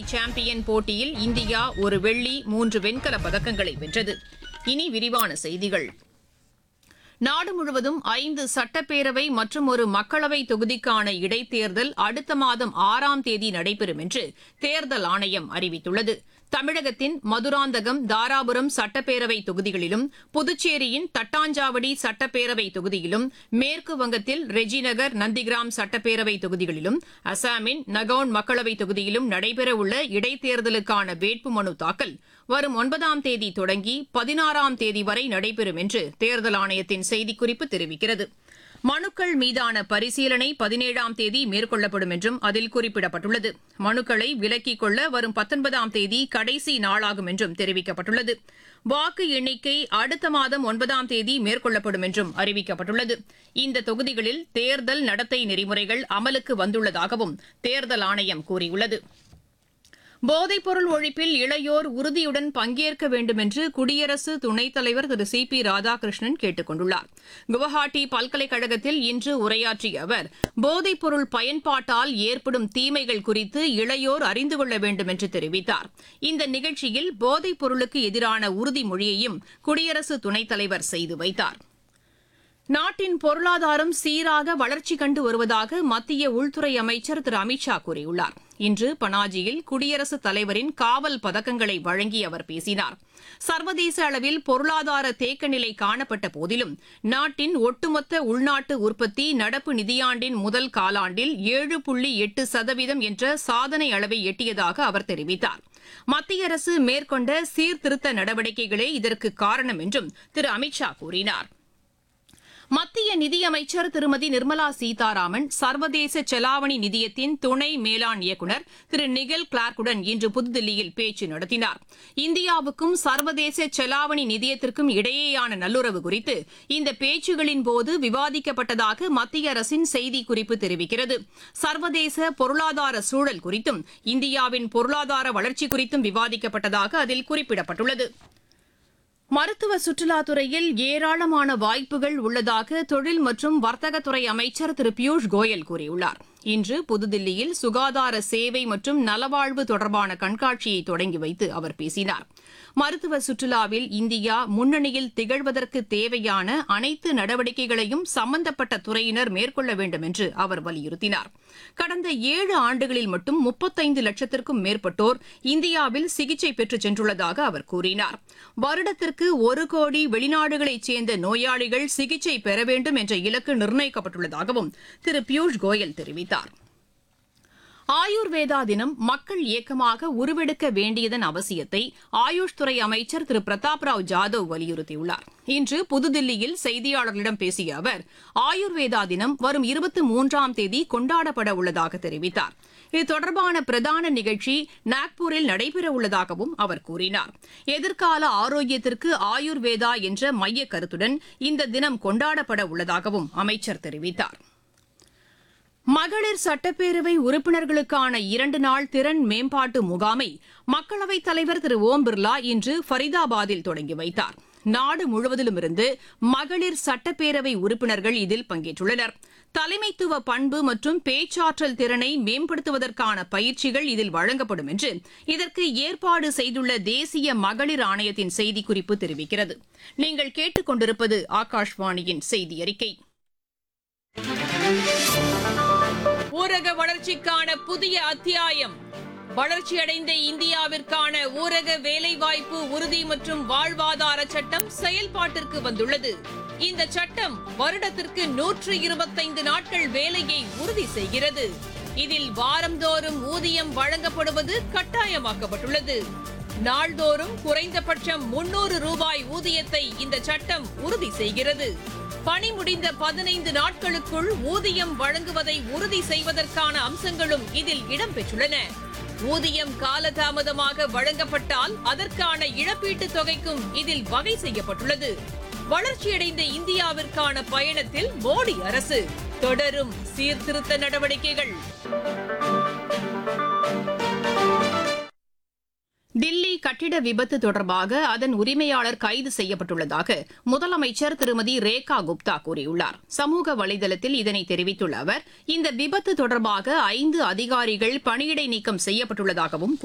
champion போட்டியில் India ஒரு வெள்ளி மூன்று வெண்கலப் பதக்கங்களை வென்றது இனி விரிவான செய்திகள் நாடு முழுவதும் ஐந்து சட்டப்பேரவை மற்றும் ஒரு மக்களவை தொகுதிக்கான இடைத்தேர்தல் அடுத்த மாதம் ஆறாம் தேதி நடைபெறும் என்று தேர்தல் ஆணையம் அறிவித்துள்ளது தமிழகத்தின் மதுராந்தகம் தாராபுரம் சட்டப்பேரவை தொகுதிகளிலும் புதுச்சேரியின் தட்டாஞ்சாவடி சட்டப்பேரவை தொகுதியிலும் மேற்கு வங்கத்தில் ரெஜிநகர் நந்திகிராம் சட்டப்பேரவை தொகுதிகளிலும் அசாமின் நகவுன் மக்களவை தொகுதியிலும் நடைபெறவுள்ள இடைத்தேர்தலுக்கான வேட்புமனு தாக்கல் வரும் ஒன்பதாம் தேதி தொடங்கி பதினாறாம் தேதி வரை நடைபெறும் என்று தேர்தல் ஆணையத்தின் செய்திக்குறிப்பு தெரிவிக்கிறது மனுக்கள் மீதான பரிசீலனை பதினேழாம் தேதி மேற்கொள்ளப்படும் என்றும் அதில் குறிப்பிடப்பட்டுள்ளது மனுக்களை விலக்கிக் கொள்ள வரும் பத்தொன்பதாம் தேதி கடைசி நாளாகும் என்றும் தெரிவிக்கப்பட்டுள்ளது வாக்கு எண்ணிக்கை அடுத்த மாதம் ஒன்பதாம் தேதி மேற்கொள்ளப்படும் என்றும் அறிவிக்கப்பட்டுள்ளது இந்த தொகுதிகளில் தேர்தல் நடத்தை நெறிமுறைகள் அமலுக்கு வந்துள்ளதாகவும் தேர்தல் ஆணையம் கூறியுள்ளது போதைப்பொருள் ஒழிப்பில் இளையோர் உறுதியுடன் பங்கேற்க வேண்டும் என்று குடியரசு துணைத் தலைவர் திரு சி பி ராதாகிருஷ்ணன் கேட்டுக் கொண்டுள்ளார் குவஹாட்டி பல்கலைக்கழகத்தில் இன்று உரையாற்றிய அவர் போதைப்பொருள் பயன்பாட்டால் ஏற்படும் தீமைகள் குறித்து இளையோர் அறிந்து கொள்ள வேண்டும் என்று தெரிவித்தார் இந்த நிகழ்ச்சியில் போதைப் பொருளுக்கு எதிரான உறுதிமொழியையும் குடியரசு துணைத் தலைவர் செய்து வைத்தார் நாட்டின் பொருளாதாரம் சீராக வளர்ச்சி கண்டு வருவதாக மத்திய உள்துறை அமைச்சர் திரு அமித்ஷா கூறியுள்ளார் இன்று பனாஜியில் குடியரசுத் தலைவரின் காவல் பதக்கங்களை வழங்கி அவர் பேசினார் சர்வதேச அளவில் பொருளாதார தேக்க நிலை காணப்பட்ட போதிலும் நாட்டின் ஒட்டுமொத்த உள்நாட்டு உற்பத்தி நடப்பு நிதியாண்டின் முதல் காலாண்டில் ஏழு புள்ளி எட்டு சதவீதம் என்ற சாதனை அளவை எட்டியதாக அவர் தெரிவித்தார் மத்திய அரசு மேற்கொண்ட சீர்திருத்த நடவடிக்கைகளே இதற்கு காரணம் என்றும் திரு அமித்ஷா கூறினார் மத்திய நிதியமைச்சர் திருமதி நிர்மலா சீதாராமன் சர்வதேச செலாவணி நிதியத்தின் துணை மேலாண் இயக்குநர் திரு நிகல் கிளார்க்குடன் இன்று புதுதில்லியில் பேச்சு நடத்தினார் இந்தியாவுக்கும் சர்வதேச செலாவணி நிதியத்திற்கும் இடையேயான நல்லுறவு குறித்து இந்த பேச்சுகளின் போது விவாதிக்கப்பட்டதாக மத்திய அரசின் செய்திக்குறிப்பு தெரிவிக்கிறது சர்வதேச பொருளாதார சூழல் குறித்தும் இந்தியாவின் பொருளாதார வளர்ச்சி குறித்தும் விவாதிக்கப்பட்டதாக அதில் குறிப்பிடப்பட்டுள்ளது மருத்துவ சுற்றுலாத்துறையில் ஏராளமான வாய்ப்புகள் உள்ளதாக தொழில் மற்றும் வர்த்தகத்துறை அமைச்சர் திரு பியூஷ் கோயல் கூறியுள்ளார் இன்று புதுதில்லியில் சுகாதார சேவை மற்றும் நலவாழ்வு தொடர்பான கண்காட்சியை தொடங்கி வைத்து அவர் பேசினார் மருத்துவ சுற்றுலாவில் இந்தியா முன்னணியில் திகழ்வதற்கு தேவையான அனைத்து நடவடிக்கைகளையும் சம்பந்தப்பட்ட துறையினர் மேற்கொள்ள வேண்டும் என்று அவர் வலியுறுத்தினார் கடந்த ஏழு ஆண்டுகளில் மட்டும் முப்பத்தைந்து லட்சத்திற்கும் மேற்பட்டோர் இந்தியாவில் சிகிச்சை பெற்று சென்றுள்ளதாக அவர் கூறினார் வருடத்திற்கு ஒரு கோடி வெளிநாடுகளைச் சேர்ந்த நோயாளிகள் சிகிச்சை பெற வேண்டும் என்ற இலக்கு நிர்ணயிக்கப்பட்டுள்ளதாகவும் திரு பியூஷ் கோயல் தெரிவித்தார் ஆயுர்வேதா தினம் மக்கள் இயக்கமாக உருவெடுக்க வேண்டியதன் அவசியத்தை ஆயுஷ் துறை அமைச்சர் திரு பிரதாப் ராவ் ஜாதவ் வலியுறுத்தியுள்ளார் இன்று புதுதில்லியில் செய்தியாளர்களிடம் பேசிய அவர் ஆயுர்வேதா தினம் வரும் இருபத்தி மூன்றாம் தேதி கொண்டாடப்பட உள்ளதாக தெரிவித்தார் இது தொடர்பான பிரதான நிகழ்ச்சி நாக்பூரில் நடைபெறவுள்ளதாகவும் அவர் கூறினார் எதிர்கால ஆரோக்கியத்திற்கு ஆயுர்வேதா என்ற மைய கருத்துடன் இந்த தினம் கொண்டாடப்பட உள்ளதாகவும் அமைச்சர் தெரிவித்தார் மகளிர் சட்டப்பேரவை உறுப்பினர்களுக்கான இரண்டு நாள் திறன் மேம்பாட்டு முகாமை மக்களவைத் தலைவர் திரு ஓம் பிர்லா இன்று ஃபரிதாபாத்தில் தொடங்கி வைத்தார் நாடு முழுவதிலுமிருந்து மகளிர் சட்டப்பேரவை உறுப்பினர்கள் இதில் பங்கேற்றுள்ளனர் தலைமைத்துவ பண்பு மற்றும் பேச்சாற்றல் திறனை மேம்படுத்துவதற்கான பயிற்சிகள் இதில் வழங்கப்படும் என்று இதற்கு ஏற்பாடு செய்துள்ள தேசிய மகளிர் ஆணையத்தின் செய்திக்குறிப்பு தெரிவிக்கிறது நீங்கள் கேட்டுக்கொண்டிருப்பது ஆகாஷ்வாணியின் செய்தி அறிக்கை ஊரக வளர்ச்சிக்கான புதிய அத்தியாயம் வளர்ச்சியடைந்த இந்தியாவிற்கான ஊரக வேலைவாய்ப்பு உறுதி மற்றும் வாழ்வாதார சட்டம் செயல்பாட்டிற்கு வந்துள்ளது இந்த சட்டம் வருடத்திற்கு நூற்று இருபத்தைந்து நாட்கள் வேலையை உறுதி செய்கிறது இதில் வாரந்தோறும் ஊதியம் வழங்கப்படுவது கட்டாயமாக்கப்பட்டுள்ளது நாள்தோறும் குறைந்தபட்சம் முன்னூறு ரூபாய் ஊதியத்தை இந்த சட்டம் உறுதி செய்கிறது பணி முடிந்த பதினைந்து நாட்களுக்குள் ஊதியம் வழங்குவதை உறுதி செய்வதற்கான அம்சங்களும் இதில் இடம்பெற்றுள்ளன ஊதியம் காலதாமதமாக வழங்கப்பட்டால் அதற்கான இழப்பீட்டுத் தொகைக்கும் இதில் வகை செய்யப்பட்டுள்ளது வளர்ச்சியடைந்த இந்தியாவிற்கான பயணத்தில் மோடி அரசு தொடரும் சீர்திருத்த நடவடிக்கைகள் தில்லி கட்டிட விபத்து தொடர்பாக அதன் உரிமையாளர் கைது செய்யப்பட்டுள்ளதாக முதலமைச்சர் திருமதி ரேகா குப்தா கூறியுள்ளார் சமூக வலைதளத்தில் இதனை தெரிவித்துள்ள அவர் இந்த விபத்து தொடர்பாக ஐந்து அதிகாரிகள் பணியிடை நீக்கம் செய்யப்பட்டுள்ளதாகவும்